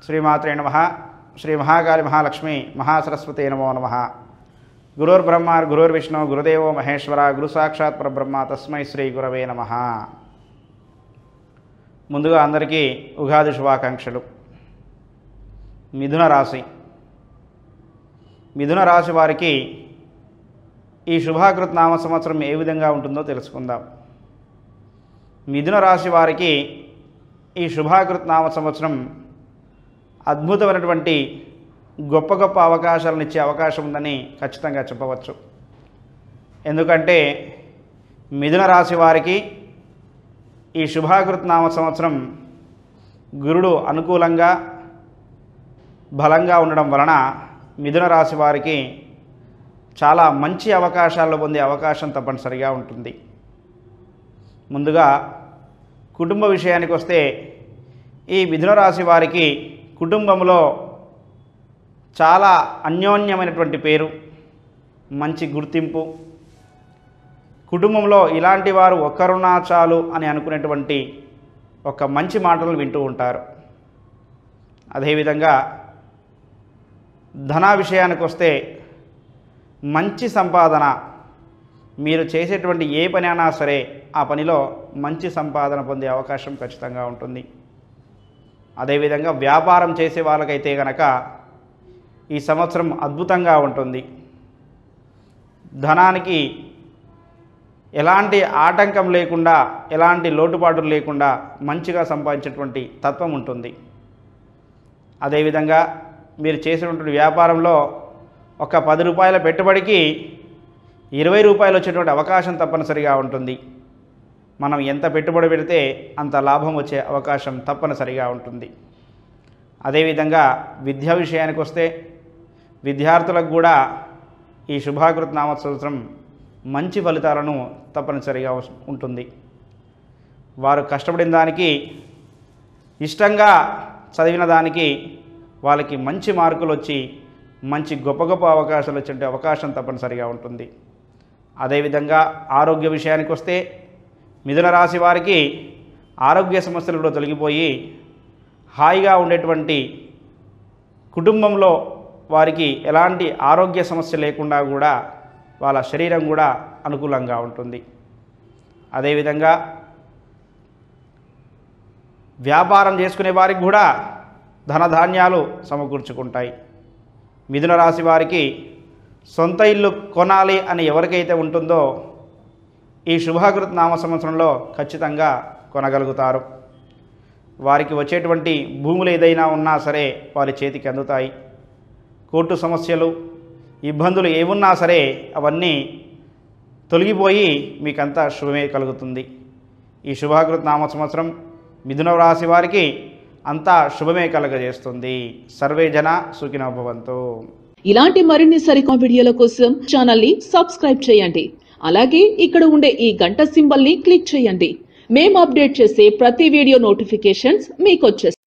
శ్రీమాత్రే నమ శ్రీ మహాకాళి మహాలక్ష్మి మహాసరస్వతి నమో నమ గురుర్బ్రహ్మ గురుర్విష్ణు గురుదేవో మహేశ్వర గురు సాక్షాత్ పరబ్రహ్మ తస్మై శ్రీ గురవే నమ ముందుగా అందరికీ ఉగాది శుభాకాంక్షలు మిథున రాశి మిథున రాశి వారికి ఈ శుభాకృత్ నామ సంవత్సరం ఏ విధంగా ఉంటుందో తెలుసుకుందాం మిథున రాశి వారికి ఈ శుభాకృత్ నామ సంవత్సరం అద్భుతమైనటువంటి గొప్ప గొప్ప అవకాశాలను ఇచ్చే అవకాశం ఉందని ఖచ్చితంగా చెప్పవచ్చు ఎందుకంటే మిథున రాశి వారికి ఈ శుభాకృత్ నామ సంవత్సరం గురుడు అనుకూలంగా బలంగా ఉండడం వలన మిథున రాశి వారికి చాలా మంచి అవకాశాలు పొందే అవకాశం తప్పనిసరిగా ఉంటుంది ముందుగా కుటుంబ విషయానికి వస్తే ఈ మిథున రాశి వారికి కుటుంబంలో చాలా అన్యోన్యమైనటువంటి పేరు మంచి గుర్తింపు కుటుంబంలో ఇలాంటి వారు ఒక్కరున్నా చాలు అని అనుకునేటువంటి ఒక మంచి మాటలు వింటూ ఉంటారు అదేవిధంగా ధన విషయానికి వస్తే మంచి సంపాదన మీరు చేసేటువంటి ఏ పని అయినా సరే ఆ పనిలో మంచి సంపాదన పొందే అవకాశం ఖచ్చితంగా ఉంటుంది అదేవిధంగా వ్యాపారం చేసే వాళ్ళకైతే గనక ఈ సంవత్సరం అద్భుతంగా ఉంటుంది ధనానికి ఎలాంటి ఆటంకం లేకుండా ఎలాంటి లోటుపాటులు లేకుండా మంచిగా సంపాదించేటువంటి తత్వం ఉంటుంది అదేవిధంగా మీరు చేసినటువంటి వ్యాపారంలో ఒక పది రూపాయల పెట్టుబడికి ఇరవై రూపాయలు వచ్చేటువంటి అవకాశం తప్పనిసరిగా ఉంటుంది మనం ఎంత పెట్టుబడి పెడితే అంత లాభం వచ్చే అవకాశం తప్పనిసరిగా ఉంటుంది అదేవిధంగా విద్యా విషయానికి వస్తే విద్యార్థులకు కూడా ఈ శుభాకృత నామ సంవత్సరం మంచి ఫలితాలను తప్పనిసరిగా వస్- ఉంటుంది వారు కష్టపడిన దానికి ఇష్టంగా చదివిన దానికి వాళ్ళకి మంచి మార్కులు వచ్చి మంచి గొప్ప గొప్ప అవకాశాలు వచ్చే అవకాశం తప్పనిసరిగా ఉంటుంది అదేవిధంగా ఆరోగ్య విషయానికి వస్తే మిథున రాశి వారికి ఆరోగ్య సమస్యలు కూడా తొలగిపోయి హాయిగా ఉండేటువంటి కుటుంబంలో వారికి ఎలాంటి ఆరోగ్య సమస్య లేకుండా కూడా వాళ్ళ శరీరం కూడా అనుకూలంగా ఉంటుంది అదేవిధంగా వ్యాపారం చేసుకునే వారికి కూడా ధనధాన్యాలు సమకూర్చుకుంటాయి మిథున రాశి వారికి సొంత ఇల్లు కొనాలి అని ఎవరికైతే ఉంటుందో ఈ శుభాకృత నామ సంవత్సరంలో ఖచ్చితంగా కొనగలుగుతారు వారికి వచ్చేటువంటి భూములు ఏదైనా ఉన్నా సరే వారి చేతికి అందుతాయి కోర్టు సమస్యలు ఇబ్బందులు ఏమున్నా సరే అవన్నీ తొలగిపోయి మీకంతా శుభమే కలుగుతుంది ఈ శుభాకృత నామ సంవత్సరం మిథున రాశి వారికి అంతా శుభమే కలగజేస్తుంది సర్వే జన సుఖినో భవంతు ఇలాంటి మరిన్ని సరికొత్త వీడియోల కోసం ఛానల్ ని సబ్స్క్రైబ్ చేయండి అలాగే ఇక్కడ ఉండే ఈ గంట సింబల్ ని క్లిక్ చేయండి మేము అప్డేట్ చేసే ప్రతి వీడియో నోటిఫికేషన్స్ మీకు